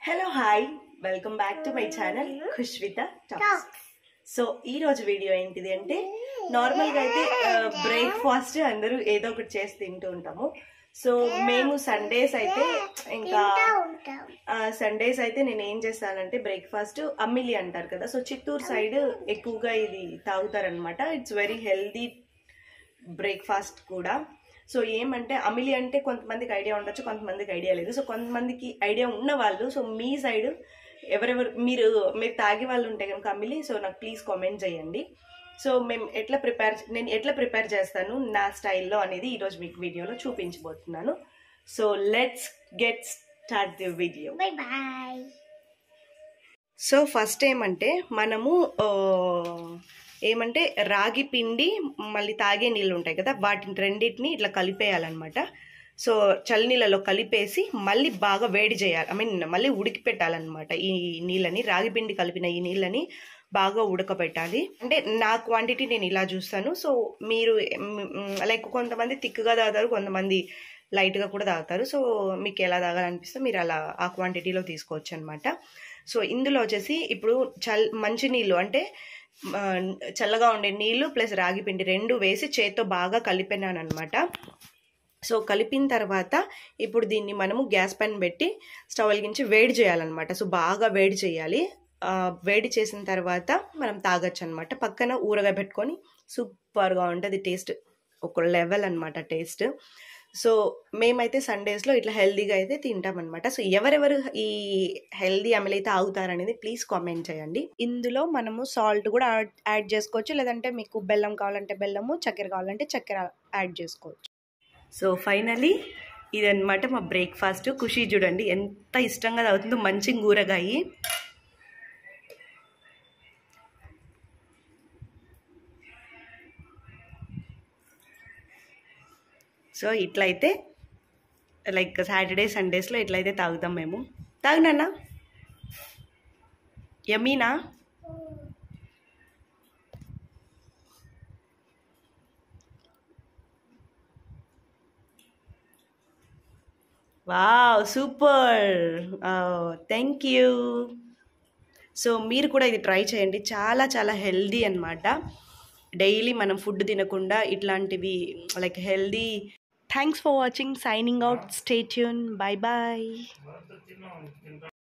Hello hi welcome back to my channel Khushvitha talks so ఈ రోజు video ఏంటిది అంటే నార్మల్ గా అయితే బ్రేక్ఫాస్ట్ అందరూ ఏదో ఒకటి చేసి తింటూ ఉంటాము సో మేము సండేస్ అయితే ఇంకా సండేస్ అయితే నేను ఏం చేస్తానంటే బ్రేక్ఫాస్ట్ అమ్మిలి అంటారు కదా సో చిత్తూరు సైడ్ ఎక్కువగా ఇది తాగుతారనమాట ఇట్స్ వెరీ హెల్దీ బ్రేక్ఫాస్ట్ కూడా సో ఏమంటే అమిలి అంటే కొంతమందికి ఐడియా ఉండొచ్చు కొంతమందికి ఐడియా లేదు సో కొంతమందికి ఐడియా ఉన్న వాళ్ళు సో మీ సైడ్ ఎవరెవరు మీరు మీరు తాగే వాళ్ళు ఉంటే కనుక అమిలి సో నాకు ప్లీజ్ కామెంట్ చేయండి సో మేము ఎట్లా ప్రిపేర్ నేను ఎట్లా ప్రిపేర్ చేస్తాను నా స్టైల్లో అనేది ఈరోజు మీకు వీడియోలో చూపించబోతున్నాను so let's get start the video Bye bye. So first ఏమంటే మనము ఆ, ఏమంటే రాగి పిండి మళ్ళీ తాగే నీళ్ళు ఉంటాయి కదా వాటిని రెండింటిని ఇట్లా కలిపేయాలన్నమాట సో చల్లనీళ్ళలో కలిపేసి మళ్ళీ బాగా వేడి చేయాలి ఐ మీన్ మళ్ళీ ఉడికి పెట్టాలన్నమాట ఈ నీళ్ళని రాగి పిండి కలిపిన ఈ నీళ్ళని బాగా ఉడకబెట్టాలి అంటే నా క్వాంటిటీ నేను ఇలా చూస్తాను సో మీరు లైక్ కొంతమంది థిక్గా తాగుతారు కొంతమంది లైట్గా కూడా తాగుతారు సో మీకు ఎలా తాగాలనిపిస్తే మీరు అలా ఆ క్వాంటిటీలో తీసుకోవచ్చు అనమాట సో ఇందులో వచ్చేసి ఇప్పుడు చల్ మంచి నీళ్ళు అంటే ఆ, చల్లగా ఉండే నీళ్ళు ప్లస్ రాగి పిండి రెండు వేసి చేత్తో బాగా కలిపినాను అనమాట సో కలిపిన తర్వాత ఇప్పుడు దీన్ని మనము గ్యాస్ పైన పెట్టి స్టవ్ వెలిగించి వేడి చేయాలన్నమాట సో బాగా వేడి చేయాలి ఆ, వేడి చేసిన తర్వాత మనం తాగొచ్చు అనమాట పక్కన ఊరగా పెట్టుకొని సూపర్గా ఉంటుంది టేస్ట్ ఒక లెవెల్ అనమాట టేస్ట్ సో మేమైతే సండేస్లో ఇట్లా హెల్దీగా అయితే తింటామన్నమాట సో ఎవరెవరు ఈ హెల్దీ అమలు అయితే ఆగుతారనేది ప్లీజ్ కామెంట్ చేయండి ఇందులో మనము సాల్ట్ కూడా యాడ్ యాడ్ చేసుకోవచ్చు లేదంటే మీకు బెల్లం కావాలంటే బెల్లము చక్కెర కావాలంటే చక్కెర యాడ్ చేసుకోవచ్చు సో ఫైనలీ ఇదన్నమాట మా బ్రేక్ఫాస్ట్ ఖుషి చూడండి ఎంత ఇష్టంగా తాగుతుందో మంచి కూరగాయి సో ఇట్లయితే లైక్ సాటర్డే సండేస్లో ఇట్లయితే తాగుతాం మేము తాగునన్నా యమీనా wow super thank you so మీరు కూడా ఇది ట్రై చేయండి చాలా చాలా హెల్దీ అన్నమాట డైలీ మనం ఫుడ్ తినకుండా ఇట్లాంటివి like healthy thanks for watching signing out stay tune bye bye